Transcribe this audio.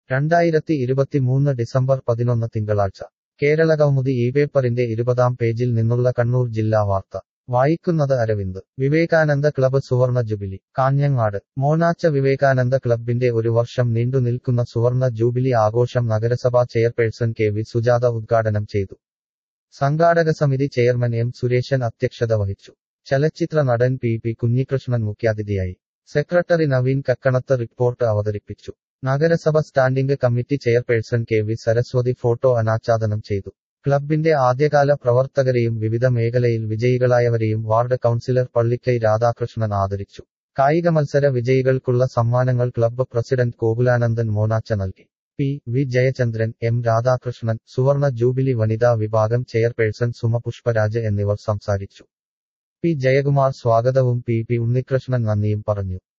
രണ്ടായിരത്തി ഇരുപത്തിമൂന്ന് ഡിസംബർ പതിനൊന്ന് തിങ്കളാഴ്ച കേരളകൗമുദി ഈ പേപ്പറിന്റെ ഇരുപതാം പേജിൽ നിന്നുള്ള കണ്ണൂർ ജില്ലാ വാർത്ത വായിക്കുന്നത് അരവിന്ദ് വിവേകാനന്ദ ക്ലബ്ബ് സുവർണ ജൂബിലി കാഞ്ഞങ്ങാട് മോനാച്ച വിവേകാനന്ദ ക്ലബ്ബിന്റെ ഒരു വർഷം നീണ്ടുനിൽക്കുന്ന സുവർണ ജൂബിലി ആഘോഷം നഗരസഭാ ചെയർപേഴ്സൺ കെ വി സുജാത ഉദ്ഘാടനം ചെയ്തു സംഘാടക സമിതി ചെയർമാൻ എം സുരേശൻ അധ്യക്ഷത വഹിച്ചു ചലച്ചിത്ര നടൻ പി പി കുഞ്ഞികൃഷ്ണൻ മുഖ്യാതിഥിയായി സെക്രട്ടറി നവീൻ കക്കണത്ത് റിപ്പോർട്ട് അവതരിപ്പിച്ചു നഗരസഭ standing committee chairperson K V Saraswathi photo അനാച്ഛാദനം ചെയ്തു ക്ലബിന്റെ ആദ്യകാല പ്രവർത്തകരെയും വിവിധ മേഖലയിൽ വിജയികളായവരെയും വാർഡ് കൌൺസിലർ പള്ളിക്കൈ രാധാകൃഷ്ണൻ ആദരിച്ചു കായിക മത്സര വിജയികൾക്കുള്ള സമ്മാനങ്ങൾ ക്ലബ്ബ് പ്രസിഡന്റ് ഗോകുലാനന്ദൻ മോനാച്ച നൽകി P V Jayachandran M Radhakrishnan സുവർണ ജൂബിലി വനിതാ വിഭാഗം ചെയർപേഴ്സൺ സുമ പുഷ്പരാജ് എന്നിവർ സംസാരിച്ചു പി ജയകുമാർ സ്വാഗതവും പി പി ഉണ്ണികൃഷ്ണൻ നന്ദിയും പറഞ്ഞു